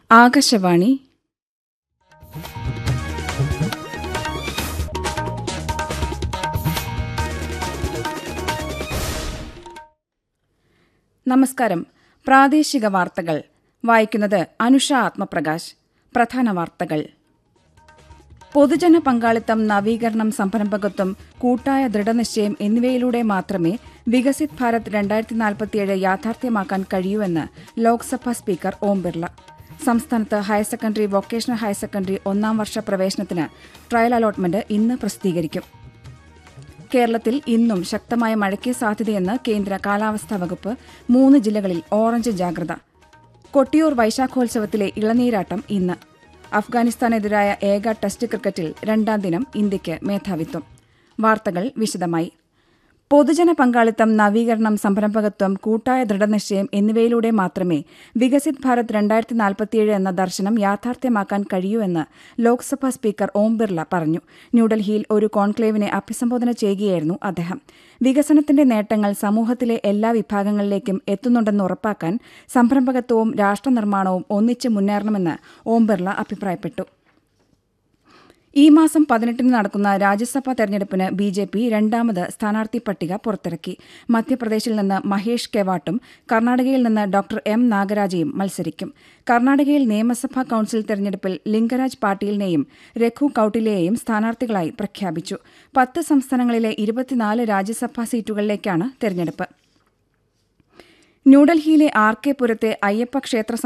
ആകാശവാണി നമസ്കാരം പ്രാദേശിക വാർത്തകൾ വായിക്കുന്നത് അനുഷ ആത്മപ്രകാശ് പ്രധാന വാർത്തകൾ പൊതുജന പങ്കാളിത്തം നവീകരണം സംരംഭകത്വം കൂട്ടായ ദൃഢനിശ്ചയം എന്നിവയിലൂടെ മാത്രമേ വികസിത് ഭാരത് രണ്ടായിരത്തി നാൽപ്പത്തിയേഴ് യാഥാർത്ഥ്യമാക്കാൻ കഴിയൂവെന്ന് ലോക്സഭാ സ്പീക്കർ ഓം ബിർള സംസ്ഥാനത്ത് higher secondary vocational higher secondary ഒന്നാം വർഷ പ്രവേശനത്തിന് ട്രയൽ അലോട്ട്മെന്റ് ഇന്ന് പ്രസിദ്ധീകരിക്കും കേരളത്തിൽ ഇന്നും ശക്തമായ മഴയ്ക്ക് സാധ്യതയെന്ന് കേന്ദ്ര കാലാവസ്ഥാ വകുപ്പ് മൂന്ന് ജില്ലകളിൽ ഓറഞ്ച് ജാഗ്രത കൊട്ടിയൂർ വൈശാഖോത്സവത്തിലെ ഇളനീരാട്ടം ഇന്ന് അഫ്ഗാനിസ്ഥാനെതിരായ ഏക ടെസ്റ്റ് ക്രിക്കറ്റിൽ രണ്ടാം ദിനം ഇന്ത്യയ്ക്ക് മേധാവിത്വം വാർത്തകൾ വിശദമായി പൊതുജന പങ്കാളിത്തം നവീകരണം സംരംഭകത്വം കൂട്ടായ ദൃഢനിശ്ചയം എന്നിവയിലൂടെ മാത്രമേ വികസിത് ഭാരത് രണ്ടായിരത്തി നാൽപ്പത്തിയേഴ് എന്ന ദർശനം യാഥാർത്ഥ്യമാക്കാൻ കഴിയൂ എന്ന് ലോക്സഭാ സ്പീക്കർ ഓം ബിർള പറഞ്ഞു ന്യൂഡൽഹിയിൽ ഒരു കോൺക്ലേവിനെ അഭിസംബോധന ചെയ്യുകയായിരുന്നു അദ്ദേഹം വികസനത്തിന്റെ നേട്ടങ്ങൾ സമൂഹത്തിലെ എല്ലാ വിഭാഗങ്ങളിലേക്കും എത്തുന്നുണ്ടെന്ന് ഉറപ്പാക്കാൻ സംരംഭകത്വവും രാഷ്ട്രനിർമ്മാണവും ഒന്നിച്ച് മുന്നേറണമെന്ന് ഓം ബിർള അഭിപ്രായപ്പെട്ടു ഈ മാസം പതിനെട്ടിന് നടക്കുന്ന രാജ്യസഭാ തെരഞ്ഞെടുപ്പിന് ബി ജെ പി രണ്ടാമത് സ്ഥാനാർത്ഥി പട്ടിക പുറത്തിറക്കി മധ്യപ്രദേശിൽ നിന്ന് മഹേഷ് കെവാട്ടും കർണാടകയിൽ നിന്ന് ഡോക്ടർ എം നാഗരാജയും മത്സരിക്കും കർണാടകയിൽ നിയമസഭാ കൌൺസിൽ തെരഞ്ഞെടുപ്പിൽ ലിംഗരാജ് പാട്ടീലിനെയും രഘു കൌട്ടിലെയും സ്ഥാനാർത്ഥികളായി പ്രഖ്യാപിച്ചു പത്ത് സംസ്ഥാനങ്ങളിലെ ഇരുപത്തിനാല് രാജ്യസഭാ സീറ്റുകളിലേക്കാണ് തെരഞ്ഞെടുപ്പ് ന്യൂഡൽഹിയിലെ ആർ കെ പുരത്തെ അയ്യപ്പ ക്ഷേത്ര